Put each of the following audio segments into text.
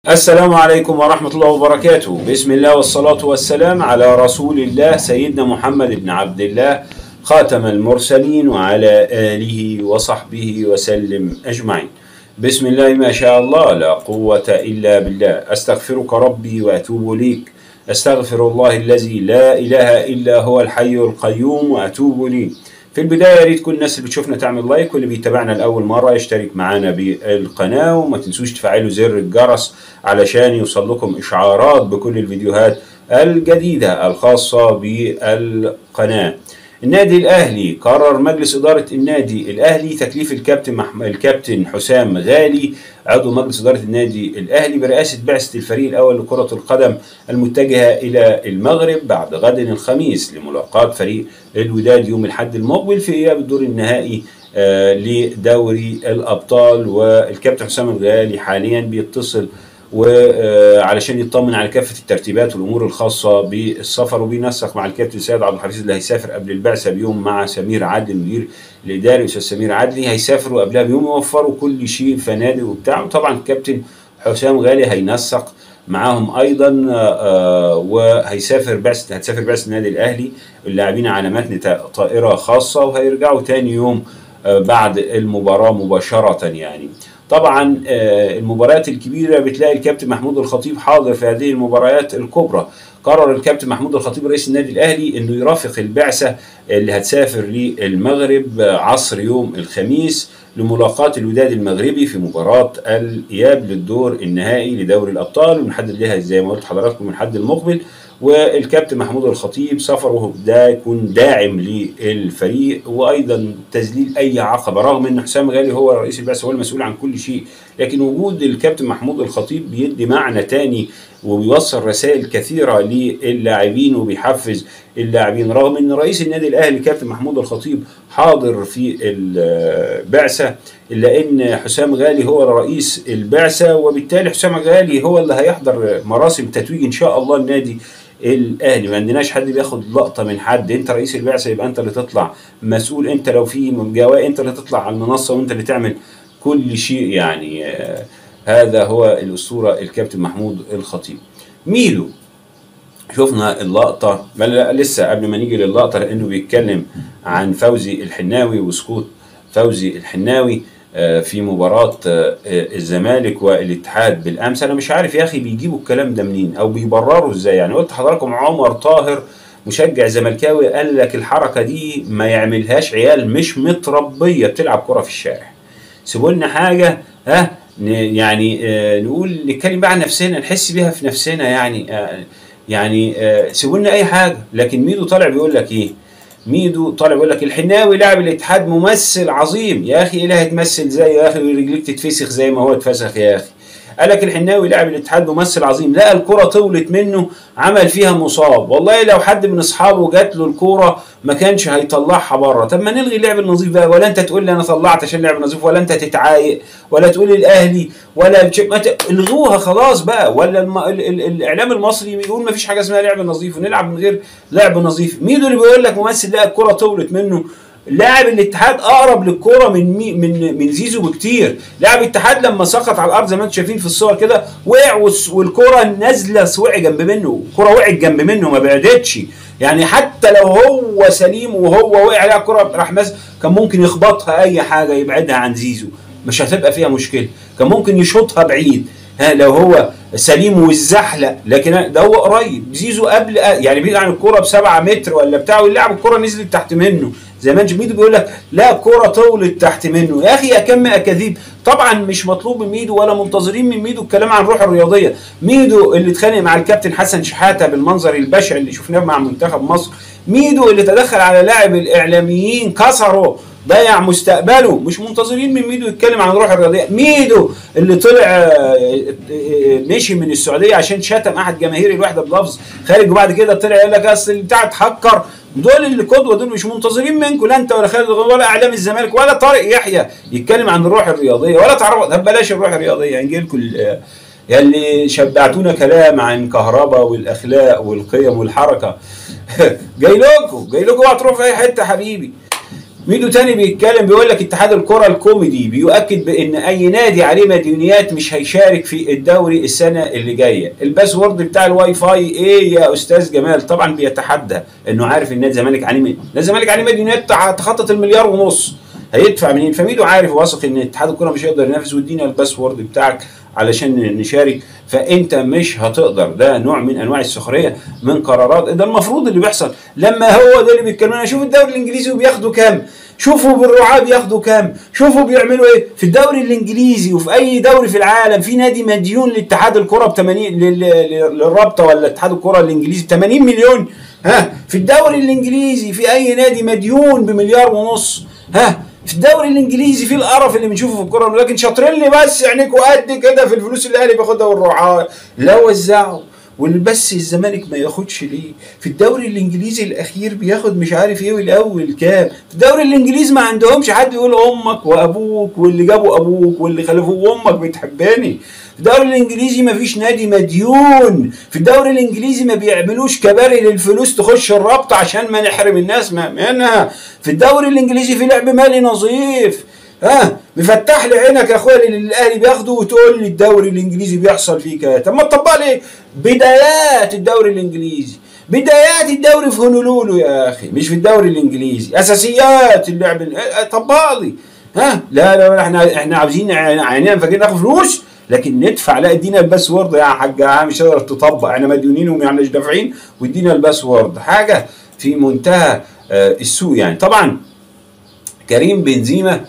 السلام عليكم ورحمة الله وبركاته بسم الله والصلاة والسلام على رسول الله سيدنا محمد بن عبد الله خاتم المرسلين وعلى آله وصحبه وسلم أجمعين بسم الله ما شاء الله لا قوة إلا بالله أستغفرك ربي وأتوب إليك أستغفر الله الذي لا إله إلا هو الحي القيوم وأتوب إليه في البداية يا ريت كل الناس اللي بتشوفنا تعمل لايك واللي بيتابعنا لأول مرة يشترك معانا بالقناة وما تنسوش تفعلوا زر الجرس علشان يوصل لكم إشعارات بكل الفيديوهات الجديدة الخاصة بالقناة النادي الأهلي قرر مجلس إدارة النادي الأهلي تكليف الكابتن محم... الكابتن حسام غالي عضو مجلس إدارة النادي الأهلي برئاسة بعثة الفريق الأول لكرة القدم المتجهة إلى المغرب بعد غد الخميس لملاقاة فريق الوداد يوم الأحد المقبل في إياب الدور النهائي آه لدوري الأبطال والكابتن حسام الغالي حاليا بيتصل وعلشان يطمن على كافه الترتيبات والامور الخاصه بالسفر وبينسق مع الكابتن سيد عبد الحفيظ اللي هيسافر قبل البعثه بيوم مع سمير عدلي المدير الاداري استاذ سمير عدلي هيسافروا قبلها بيوم يوفروا كل شيء فنادق وبتاع وطبعا الكابتن حسام غالي هينسق معاهم ايضا وهيسافر بعثه هتسافر بعثه النادي الاهلي اللاعبين على متن طائره خاصه وهيرجعوا تاني يوم بعد المباراه مباشره يعني طبعا المباريات الكبيرة بتلاقي الكابتن محمود الخطيب حاضر في هذه المباريات الكبرى قرر الكابتن محمود الخطيب رئيس النادي الأهلي أنه يرافق البعثة اللي هتسافر للمغرب عصر يوم الخميس لملاقاة الوداد المغربي في مباراة الإياب للدور النهائي لدوري الأبطال ونحدد لها زي ما قلت حضراتكم الحد المقبل والكابتن محمود الخطيب سفره ده يكون داعم للفريق وايضا تذليل اي عقبه رغم ان حسام غالي هو رئيس البعثه هو المسؤول عن كل شيء لكن وجود الكابتن محمود الخطيب بيدي معنى تاني وبيوصل رسائل كثيره للاعبين وبيحفز اللاعبين رغم ان رئيس النادي الاهلي كابتن محمود الخطيب حاضر في البعثه الا ان حسام غالي هو رئيس البعثه وبالتالي حسام غالي هو اللي هيحضر مراسم تتويج ان شاء الله النادي الاهلي ما عندناش حد بياخد لقطه من حد انت رئيس البعثه يبقى انت اللي تطلع مسؤول انت لو في جواء انت اللي تطلع على المنصه وانت اللي تعمل كل شيء يعني آه هذا هو الاسطوره الكابتن محمود الخطيب ميدو شفنا اللقطه بل لسه قبل ما نيجي للقطه لانه بيتكلم عن فوزي الحناوي وسقوط فوزي الحناوي في مباراة الزمالك والاتحاد بالأمس أنا مش عارف يا أخي بيجيبوا الكلام ده منين أو بيبرروا إزاي يعني قلت حضراتكم عمر طاهر مشجع زملكاوي قال لك الحركة دي ما يعملهاش عيال مش متربية بتلعب كرة في الشارع سيبوا لنا حاجة ها يعني نقول نتكلم بقى عن نفسنا نحس بيها في نفسنا يعني يعني سيبوا لنا أي حاجة لكن ميدو طالع بيقول لك إيه ميدو طالع بيقول لك الحناوي لاعب الاتحاد ممثل عظيم يا اخي اله تمثل زي يا اخي ورجليك تتفسخ زي ما هو اتفسخ يا اخي قال لك الحناوي لاعب الاتحاد ممثل عظيم لقى الكره طولت منه عمل فيها مصاب والله لو حد من اصحابه جات له الكوره ما كانش هيطلعها بره طب ما نلغي اللعب النظيف بقى ولا انت تقول لي انا طلعت عشان اللعب النظيف ولا انت تتعايق ولا تقول الاهلي ولا ما ت... الغوها خلاص بقى ولا الم... ال... ال... الاعلام المصري بيقول ما فيش حاجه اسمها لعب نظيف ونلعب من غير لعب نظيف مين اللي بيقول لك ممثل لقى الكره طولت منه لاعب الاتحاد اقرب للكوره من مي من من زيزو بكتير لاعب الاتحاد لما سقط على الارض زي ما انتم شايفين في الصور كده وقع والكوره نازله وقع جنب منه الكوره وقعت جنب منه ما بعدتش يعني حتى لو هو سليم وهو وقع عليها الكوره راح مز كان ممكن يخبطها اي حاجه يبعدها عن زيزو مش هتبقى فيها مشكله كان ممكن يشوطها بعيد ها لو هو سليم والزحلق لكن ده هو قريب زيزو قبل يعني بعيد عن الكوره بسبعة متر ولا بتاع واللاعب الكوره نزلت تحت منه زي ما ميدو بيقول لك لا الكوره طولت تحت منه يا اخي يا كم اكاذيب طبعا مش مطلوب من ميدو ولا منتظرين من ميدو الكلام عن الروح الرياضيه ميدو اللي اتخانق مع الكابتن حسن شحاته بالمنظر البشع اللي شفناه مع منتخب مصر ميدو اللي تدخل على لاعب الاعلاميين كسره ضيع مستقبله مش منتظرين من ميدو يتكلم عن الروح الرياضيه ميدو اللي طلع مشي من السعوديه عشان شتم احد جماهير الوحده بلفظ خارج وبعد كده طلع يقول لك اصل بتاع اتهكر دول اللي قدوه دول مش منتظرين منكم لا انت ولا خالد ولا اعلام الزمالك ولا طارق يحيى يتكلم عن الروح الرياضيه ولا تعرفوا طب بلاش الروح الرياضيه نجي لكم يا اللي شبعتونا كلام عن كهرباء والاخلاق والقيم والحركه جاي لكم جاي لكم هتروحوا في اي حته حبيبي ميدو تاني بيتكلم بيقول لك اتحاد الكرة الكوميدي بيؤكد بان اي نادي عليه مديونيات مش هيشارك في الدوري السنة اللي جاية الباسورد بتاع الواي فاي ايه يا استاذ جمال طبعا بيتحدى انه عارف ان نادي الزمالك عليه نادي الزمالك عليه مديونيات تخطط المليار ونص هيدفع منين فميدو عارف واثق ان اتحاد الكرة مش هيقدر ينافس وادينا الباسورد بتاعك علشان نشارك فانت مش هتقدر ده نوع من انواع السخريه من قرارات ده المفروض اللي بيحصل لما هو ده اللي بيتكلموا شوف الدوري الانجليزي وبياخدوا كام شوفوا بالرعاة بياخدوا كام شوفوا بيعملوا ايه في الدوري الانجليزي وفي اي دوري في العالم في نادي مديون لاتحاد الكره ب 80 للرابطه ولا اتحاد الكره الانجليزي ب 80 مليون ها في الدوري الانجليزي في اي نادي مديون بمليار ونص ها في الدوري الانجليزي في القرف اللي بنشوفه في الكوره لكن شاطرين لي بس عينيكوا قد كده في الفلوس اللي الاهلي بياخدها والرعاه لا وزعوا والبس الزمالك ما ياخدش ليه في الدوري الانجليزي الاخير بياخد مش عارف ايه والاول كام في الدوري الانجليزي ما عندهمش حد يقول امك وابوك واللي جابوا ابوك واللي خلفوه امك بتحبني في الدوري الانجليزي ما فيش نادي مديون في الدوري الانجليزي ما بيعملوش كباري للفلوس تخش الرابطه عشان ما نحرم الناس منها في الدوري الانجليزي في لعب مالي نظيف ها مفتح لي عينك يا اخويا اللي الاهلي بياخده وتقول لي الدوري الانجليزي بيحصل فيه كده طب ما تطبق لي بدايات الدوري الانجليزي بدايات الدوري في هونولولو يا اخي مش في الدوري الانجليزي اساسيات اللعب طبق لي ها لا لا احنا احنا عاوزين عينينا فاكرين ناخد فلوس لكن ندفع لا ادينا الباسورد يا حاج مش هتقدر تطبق احنا مديونين وما مش دافعين وادينا الباسورد حاجه في منتهى السوء يعني طبعا كريم بنزيما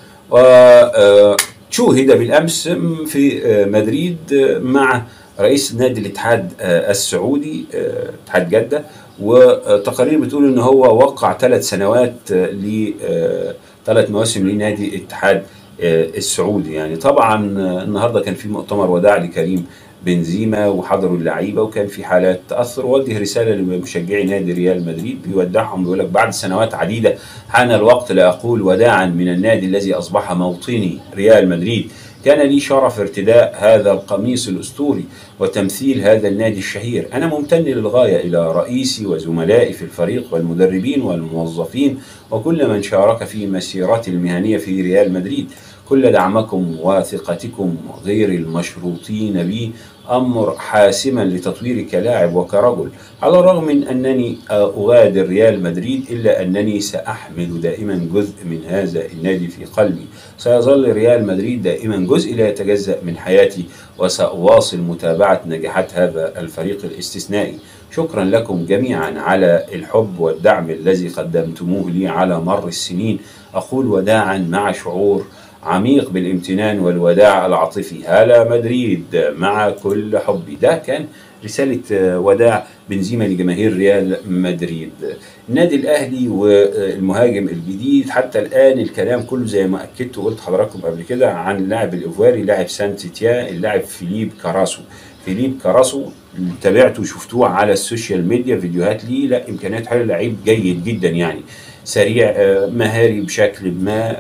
شوهد بالامس في مدريد مع رئيس نادي الاتحاد السعودي اتحاد جده وتقارير بتقول ان هو وقع ثلاث سنوات ل ثلاث مواسم لنادي الاتحاد السعودي يعني طبعا النهارده كان في مؤتمر وداع لكريم بنزيما وحضروا اللعيبه وكان في حالات تاثر وجه رساله لمشجعي نادي ريال مدريد بيودعهم بيقول لك بعد سنوات عديده حان الوقت لاقول وداعا من النادي الذي اصبح موطني ريال مدريد كان لي شرف ارتداء هذا القميص الاسطوري وتمثيل هذا النادي الشهير انا ممتن للغايه الى رئيسي وزملائي في الفريق والمدربين والموظفين وكل من شارك في مسيرتي المهنيه في ريال مدريد كل دعمكم وثقتكم غير المشروطين بي أمر حاسما لتطويري كلاعب وكرجل على الرغم من أنني أغادر ريال مدريد إلا أنني سأحمل دائما جزء من هذا النادي في قلبي سيظل ريال مدريد دائما جزء لا يتجزأ من حياتي وسأواصل متابعة نجاحات هذا الفريق الاستثنائي شكرا لكم جميعا على الحب والدعم الذي قدمتموه لي على مر السنين أقول وداعا مع شعور عميق بالامتنان والوداع العاطفي هلا مدريد مع كل حبي ده كان رسالة وداع بنزيما لجماهير ريال مدريد النادي الأهلي والمهاجم الجديد حتى الآن الكلام كله زي ما أكدت وقلت حضراتكم قبل كده عن اللاعب الإيفواري لاعب سانتيتيا اللاعب فيليب كاراسو فيليب كاراسو تابعته وشفتوه على السوشيال ميديا فيديوهات ليه لا إمكانيات حلوة لعيب جيد جدا يعني سريع مهاري بشكل ما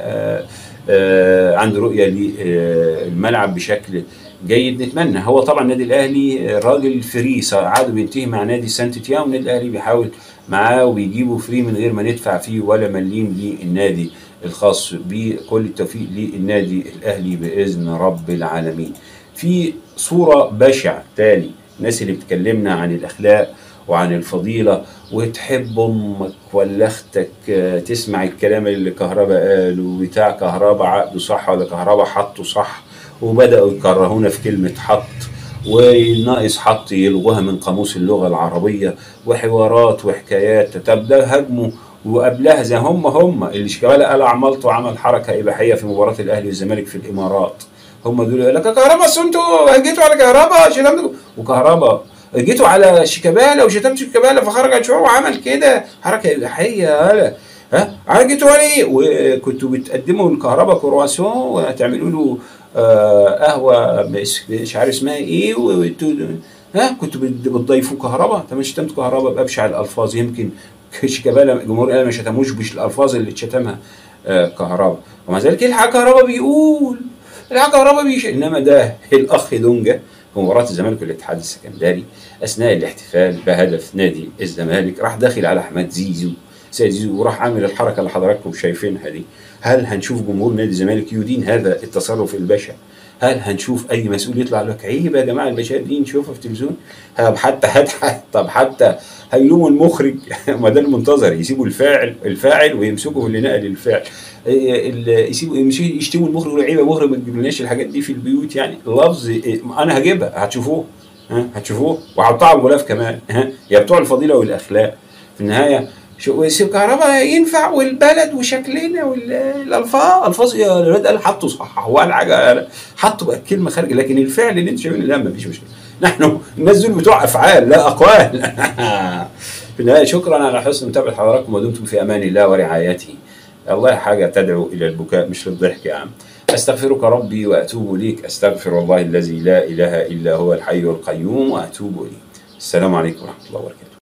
آه عنده رؤيه للملعب بشكل جيد نتمنى هو طبعا النادي الاهلي راجل فري عاده بينتهي مع نادي سانت تياو والنادي الاهلي بيحاول معاه وبيجيبه فري من غير ما ندفع فيه ولا مليم للنادي الخاص بكل التوفيق للنادي الاهلي باذن رب العالمين في صوره بشعه تاني الناس اللي بتكلمنا عن الاخلاق وعن الفضيلة وتحب أمك ولا أختك تسمع الكلام اللي كهربا قاله وبتاع كهربا عقده صح ولا كهربا حطه صح وبدأوا يكرهونا في كلمة حط وناقص حط يلغوها من قاموس اللغة العربية وحوارات وحكايات طب ده هاجموا وقبلها زي هم هم اللي شيكابالا قال عملت وعمل حركة إباحية في مباراة الأهلي والزمالك في الإمارات هم دول يقول لك كهربا انتوا هجيتوا على كهربا شتمتوا وكهربا جيتوا على شيكابالا وشتمت شيكابالا فخرج عن شعوره وعمل كده حركه اباحيه هلا ها جيتوا على ايه وكنتوا بتقدموا الكهرباء كرواسون وهتعملوا له آه قهوه مش عارف اسمها ايه وانتوا ها كنتوا بتضيفوا كهرباء طب شتمت كهرباء بابشع الالفاظ يمكن شيكابالا جمهور الاهلي ما شتموش بالالفاظ اللي اتشتمها آه كهرباء ومع ذلك الحق كهرباء بيقول الحق كهرباء بيش انما ده الاخ دونجا في مباراة الزمالك والاتحاد السكندري أثناء الاحتفال بهدف نادي الزمالك راح داخل على أحمد زيزو سيد زيزو وراح عامل الحركه اللي حضراتكم شايفينها دي هل هنشوف جمهور نادي الزمالك يدين هذا التصرف البشع هل هنشوف اي مسؤول يطلع يقول لك عيب يا جماعه المشاهد دي نشوفها في التلفزيون طب حتى حتى طب حتى هيلوموا المخرج ما ده المنتظر يسيبوا الفاعل الفاعل ويمسكوا اللي نقل الفعل إيه، ال- يسيبوا يمشي- يشتموا المخرج يقولوا عيب يا مخرج ما تجيبلناش الحاجات دي في البيوت يعني لفظ إيه، انا هجيبها هتشوفوه ها هتشوفوه وهحطها على الغلاف كمان ها يا بتوع الفضيله والاخلاق في النهايه شو سيب كهرباء ينفع والبلد وشكلنا والالفاظ الفاظ يا الواد قال حطه صح هو قال حاجه حطه بقى كلمه خارجه لكن الفعل اللي انت شايفينه لا ما فيش مشكله نحن الناس دول بتوع افعال لا اقوال في النهايه شكرا على حسن متابعه حضراتكم ودمتم في امان الله ورعايته الله حاجه تدعو الى البكاء مش للضحك يا عم استغفرك ربي واتوب اليك استغفر الله الذي لا اله الا هو الحي القيوم واتوب اليه السلام عليكم ورحمه الله وبركاته